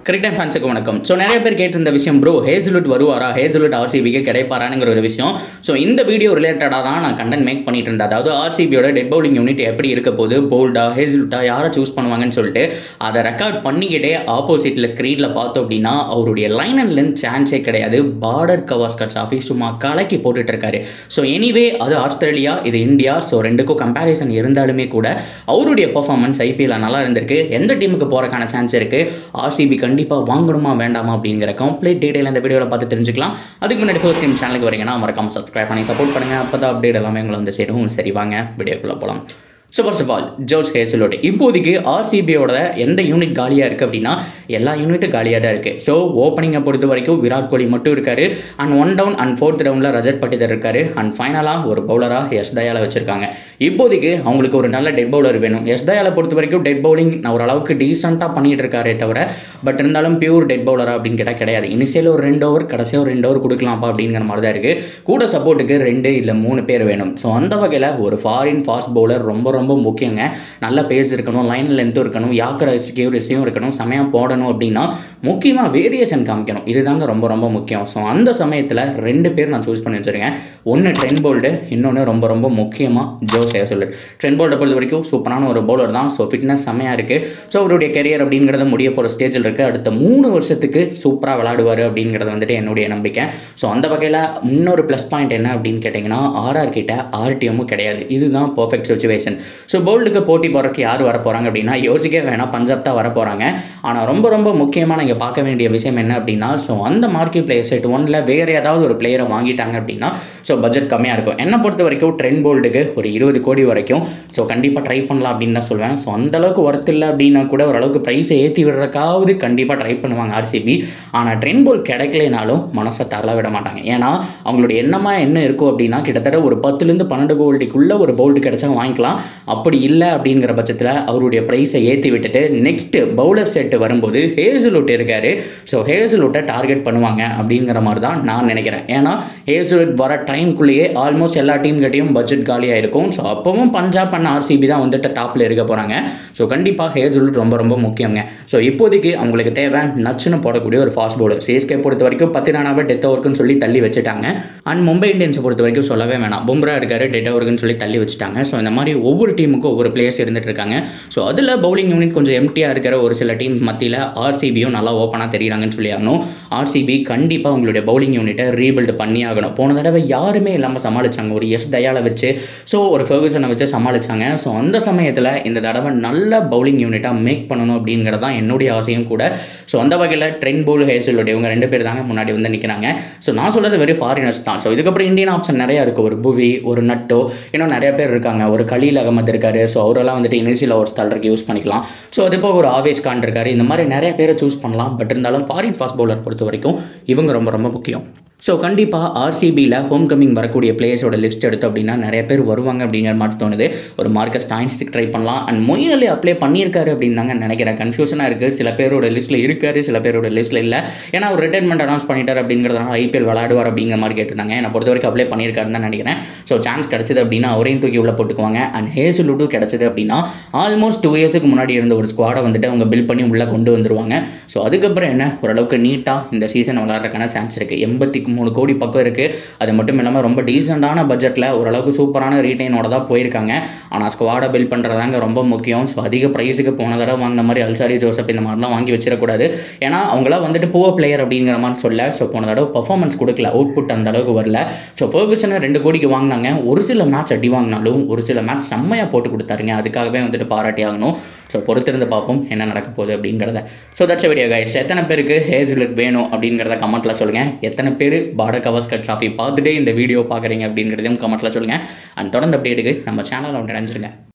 cricket ஃபேன்ஸுக்கு வணக்கம் so நிறைய பேர் கேட்டிருந்த விஷயம் ப்ரோ ஹேசலுட் வருவாரா ஹேசலுட் ஆர்சிபிக்கு கிடைப்பாரானுங்கிற ஒரு விஷயம் ஸோ இந்த வீடியோ ரிலேட்டடாக தான் நான் கண்டென்ட் மேக் பண்ணிட்டு இருந்தேன் அதாவது ஆர்சிபியோட டெட் பவுலிங் யூனிட் எப்படி இருக்க போகுது போல்டா ஹேசலுட்டா யாரை சூஸ் பண்ணுவாங்கன்னு சொல்லிட்டு அதை ரெக்கார்ட் பண்ணிக்கிட்டே ஆப்போசிட்டில் ஸ்க்ரீனில் பார்த்தோம் அப்படின்னா அவருடைய லைன் அண்ட் லென்த் சான்ஸே கிடையாது பார்டர் கவாஸ்கர் ட்ராஃபி சும்மா கலக்கி போட்டுட்டு இருக்காரு ஸோ எனிவே அது ஆஸ்திரேலியா இது இந்தியா ஸோ ரெண்டுக்கும் கம்பேரிசன் இருந்தாலுமே கூட அவருடைய பர்ஃபார்மன்ஸ் ஐபிஎல்ல நல்லா இருந்திருக்கு எந்த டீமுக்கு போகிறக்கான சான்ஸ் இருக்குது ஆர்சிபி கண்டிப்பாக வாங்கணுமா வேண்டாமா அப்படிங்கிற கம்ப்ளீட் டீடைல் இந்த வீடியோவில் பார்த்து தெரிஞ்சுக்கலாம் அதுக்கு முன்னாடி ஃபர்ஸ்ட் டைம் சேனலுக்கு வரீங்கன்னா மறக்காம சப்ஸ்கிரைப் பண்ணி சப்போர்ட் பண்ணுங்கள் அப்போ தான் அப்டேட் எல்லாமே உங்களை வந்து சேரும் சரி வாங்க வீடியோக்குள்ளே போகலாம் so first of all George Hazlewood இப்போதைக்கு ஆர்சிபியோட எந்த யூனிட் காலியாக இருக்குது அப்படின்னா எல்லா யூனிட்டும் காலியாக தான் இருக்குது ஸோ ஓப்பனிங்கை பொறுத்த வரைக்கும் விராட் கோலி மட்டும் இருக்காரு and one down and fourth ரவுண்டில் ரஜத் பட்டிதர் இருக்காரு அண்ட் ஃபைனலாக ஒரு பவுலராக எஸ் தயாலை வச்சிருக்காங்க இப்போதைக்கு அவங்களுக்கு ஒரு நல்ல டெட் பவுலர் வேணும் எஸ் தயாலை பொறுத்த வரைக்கும் டெட் பவுலிங் நான் ஓரளவுக்கு டீசெண்டாக பண்ணிட்டு இருக்காரே தவிர பட் இருந்தாலும் பியூர் டெட் பவுலரா அப்படின்னு கேட்டால் கிடையாது இனிஷியல் ஒரு ரெண்டு ஓவர் கடைசியாக ஒரு ரெண்டு ஓவர் கொடுக்கலாம்ப்பா அப்படிங்கிற மாதிரி தான் இருக்குது கூட சப்போர்ட்டுக்கு ரெண்டு இல்லை மூணு பேர் வேணும் ஸோ அந்த வகையில் ஒரு ஃபாரின் ஃபாஸ்ட் பவுலர் ரொம்ப ரொம்ப முக்கியங்க நல்ல பேஸ் இருக்கணும் லைன் லென்த்தும் இருக்கணும் யாக்கர் செக்யூரிட்டியும் இருக்கணும் செமையாக போடணும் அப்படின்னா முக்கியமாக வேரியேஷன் காமிக்கணும் இதுதாங்க ரொம்ப ரொம்ப முக்கியம் ஸோ அந்த சமயத்தில் ரெண்டு பேர் நான் சூஸ் பண்ணி வச்சுருக்கேன் ஒன்று ட்ரென் போல்டு இன்னொன்று ரொம்ப ரொம்ப முக்கியமாக ஜோஸ் ஹேசல் ட்ரென் போல்டை பொறுத்த வரைக்கும் சூப்பரான ஒரு பவுலர் தான் ஸோ ஃபிட்னஸ் செமையாக இருக்குது ஸோ அவருடைய கெரியர் அப்படிங்கிறது முடிய போகிற ஸ்டேஜில் இருக்குது அடுத்த மூணு வருஷத்துக்கு சூப்பராக விளாடுவார் அப்படிங்கிறது வந்துட்டு என்னுடைய நம்பிக்கை ஸோ அந்த வகையில் இன்னொரு ப்ளஸ் பாயிண்ட் என்ன அப்படின்னு கேட்டிங்கன்னா ஆர்ஆர் கிட்ட ஆர்டிஎம்மும் கிடையாது இதுதான் பர்ஃபெக்ட் சுச்சுவேஷன் ஸோ போல்டுக்கு போட்டி போகிறதுக்கு யார் வர போகிறாங்க அப்படின்னா யோசிக்கவே வேணாம் பஞ்சாப் தான் வர போகிறாங்க ஆனால் ரொம்ப ரொம்ப முக்கியமாக நீங்கள் பார்க்க வேண்டிய விஷயம் என்ன அப்படின்னா ஸோ அந்த மார்க்கெட் பிளேயர் செட் ஒன்ல வேறு ஏதாவது ஒரு பிளேயரை வாங்கிட்டாங்க அப்படின்னா ஸோ பட்ஜெட் கம்மியாக இருக்கும் என்னை பொறுத்த வரைக்கும் ட்ரெண்ட் போல்டுக்கு ஒரு இருபது கோடி வரைக்கும் ஸோ கண்டிப்பாக ட்ரை பண்ணலாம் அப்படின்னு தான் சொல்வேன் ஸோ அந்தளவுக்கு ஒர்த் இல்லை அப்படின்னா கூட ஓரளவுக்கு ப்ரைஸை ஏற்றி விடுறக்காவது கண்டிப்பாக ட்ரை பண்ணுவாங்க ஆர்சிபி ஆனால் ட்ரெண்ட் போல் கிடைக்கலைனாலும் மனசை தரல விட மாட்டாங்க ஏன்னா அவங்களுடைய எண்ணமாக என்ன இருக்கும் அப்படின்னா கிட்டத்தட்ட ஒரு பத்துலேருந்து பன்னெண்டு கோல்டிக்குள்ளே ஒரு போல்டு கிடைச்சா வாங்கிக்கலாம் அப்படி இல்லை அப்படிங்கிற பட்சத்தில் அவருடைய ப்ரைஸை ஏற்றி விட்டுட்டு நெக்ஸ்ட்டு பவுலர் செட்டு வரும்போது ஹேசலுட் இருக்காரு ஸோ ஹேசலுட்டை டார்கெட் பண்ணுவாங்க அப்படிங்கிற மாதிரி தான் நான் நினைக்கிறேன் ஏன்னா ஹேசலுட் வர டைம்குள்ளேயே ஆல்மோஸ்ட் எல்லா டீம் கிட்டையும் பட்ஜெட் காலியாக இருக்கும் ஸோ அப்போவும் பஞ்சாப் அண்ட் ஆர்சிபி தான் வந்துட்டு டாப்பில் இருக்க போகிறாங்க ஸோ கண்டிப்பாக ஹேசலுட் ரொம்ப ரொம்ப முக்கியங்க ஸோ இப்போதைக்கு அவங்களுக்கு தேவை நச்சுன்னு போடக்கூடிய ஒரு ஃபாஸ்ட் பவுலர் சிஎஸ்கே பொறுத்த வரைக்கும் பத்து ரனாவே டெத் ஓவருக்குன்னு சொல்லி தள்ளி வச்சுட்டாங்க அண்ட் மும்பை இந்தியன்ஸை பொறுத்த வரைக்கும் சொல்லவே வேணாம் பும்ரா இருக்காரு டெட் ஓவருக்குன்னு சொல்லி தள்ளி வச்சுட்டாங்க ஸோ இந்த மாதிரி ஒவ்வொரு டீமுக்கும் ஒவ்வொரு பிளேயர்ஸ் இருந்துட்டு இருக்காங்க ஸோ அதில் பவுலிங் யூனிட் கொஞ்சம் எம்டியாக இருக்கிற ஒரு சில டீம்ஸ் மத்தியில் ஆர்சிபியும் நல்லா ஓப்பனாக தெரியுறாங்கன்னு சொல்லி ஆகணும் ஆர்சிபி கண்டிப்பாக அவங்களுடைய பவுலிங் யூனிட்டை ரீபில்ட் பண்ணி ஆகணும் போன தடவை யாருமே இல்லாமல் சமாளிச்சாங்க ஒரு எஸ் தயாலை வச்சு ஸோ ஒரு ஃபர்கூசனை வச்சு சமாளிச்சாங்க ஸோ அந்த சமயத்தில் இந்த தடவை நல்ல பவுலிங் யூனிட்டாக மேக் பண்ணணும் அப்படிங்கிறது தான் என்னுடைய ஆசையும் கூட ஸோ அந்த வகையில் ட்ரெண்ட் போல் ஹேசலுடைய இவங்க ரெண்டு பேர் தாங்க முன்னாடி வந்து நிற்கிறாங்க ஸோ நான் சொல்கிறது வெறும் ஃபாரினர்ஸ் தான் ஸோ இதுக்கப்புறம் இந்தியன் ஆப்ஷன் நிறையா இருக்குது ஒரு புவி ஒரு நட்டோ இன்னும் நிறைய பேர் இருக்காங்க ஒரு கலீல் அகமது இருக்காரு ஸோ அவரெல்லாம் வந்துட்டு இனிஷியல் ஓவர்ஸ் தள்ளுறதுக்கு யூஸ் பண்ணிக்கலாம் ஸோ அது போக ஒரு ஆவேஸ் கான் இருக்காரு இந்த மாதிரி நிறைய பேரை சூஸ் பண்ணலாம் பட் இருந்தாலும் ஃபாரின் ஃபாஸ்ட் பவுலர் பொறுத்த வரைக்கும் இவங்க ரொம்ப ரொம்ப முக்கியம் ஸோ கண்டிப்பாக ஆர்சிபியில் ஹோம் கமிங் வரக்கூடிய பிளேயர்ஸோட லிஸ்ட் எடுத்தோம் அப்படின்னா நிறைய பேர் வருவாங்க அப்படிங்கிற மாதிரி தோணுது ஒரு மார்க்கஸ் டாயின்ஸ்க்கு ட்ரை பண்ணலாம் அண்ட் மொயின் அலி அப்ளை பண்ணியிருக்காரு அப்படின்னு தாங்க நினைக்கிறேன் கன்ஃபியூஷனாக இருக்குது சில பேரோட லிஸ்ட்டில் இருக்காரு சில பேரோட லிஸ்ட்டில் இல்லை ஏன்னா அவர் ரிட்டைர்மெண்ட் அனௌன்ஸ் பண்ணிட்டார் அப்படிங்கிறதுனால ஐபிஎல் விளையாடுவார் அப்படிங்கிற மாதிரி கேட்டிருந்தாங்க என்னை பொறுத்த வரைக்கும் அப்ளை பண்ணியிருக்காருன்னு தான் நினைக்கிறேன் ஸோ சான்ஸ் கிடச்சிது அப்படின்னா அவரையும் தூக்கி உள்ள போட்டுக்குவாங்க அண்ட் ஹேசலுட்டும் கிடச்சிது அப்படின்னா ஆல்மோஸ்ட் டூ இயர்ஸுக்கு முன்னாடி இருந்த ஒரு ஸ்குவாடை வந்துட்டு அவங்க பில் பண்ணி உள்ளே கொண்டு வந்துருவாங்க ஸோ அதுக்கப்புறம் என்ன ஓரளவுக்கு நீட்டாக இந்த சீசன் விளாட்றதுக்கான சான்ஸ் இருக்குது எண்பத்தி மூணு கோடி பக்கம் இருக்குது அது மட்டும் இல்லாமல் ரொம்ப டீசெண்டான பட்ஜெட்டில் ஓரளவுக்கு சூப்பரான ரீட்டைனோட தான் போயிருக்காங்க ஆனால் ஸ்குவாடை பில்ட் பண்ணுறதாங்க ரொம்ப முக்கியம் ஸோ அதிக ப்ரைஸுக்கு போன தடவை வாங்கின மாதிரி அல்சாரி ஜோசப் இந்த மாதிரிலாம் வாங்கி வச்சிடக்கூடாது ஏன்னா அவங்களாம் வந்துட்டு புவர் பிளேயர் அப்படிங்கிற மாதிரி சொல்ல ஸோ போன தடவை பர்ஃபார்மன்ஸ் கொடுக்கல அவுட்புட் அந்த அளவுக்கு வரல ஸோ ஃபர்கூசனை ரெண்டு கோடிக்கு வாங்கினாங்க ஒரு சில மேட்ச் அடி வாங்கினாலும் ஒரு சில மேட்ச் செம்மையாக போட்டு கொடுத்தாருங்க அதுக்காகவே வந்துட்டு பாராட்டி ஆகணும் ஸோ பொறுத்திருந்து பார்ப்போம் என்ன நடக்க போகுது அப்படிங்கிறத ஸோ தட்ஸ் வீடியோ கைஸ் எத்தனை பேருக்கு ஹேஸ்லெட் வேணும் அப்படிங்கிறத கமெண்ட்டில் சொல்லுங்கள் எத்தனை பேர் பாட கவஸ்கர் ட்ராஃபி பார்த்துட்டே இந்த வீடியோ பார்க்குறீங்க அப்படிங்கிறதையும் கமெண்ட்டில் சொல்லுங்கள் அண்ட் தொடர்ந்து அப்டேட்டுக்கு நம்ம சேனலில் வந்து இணைஞ்சிருங்க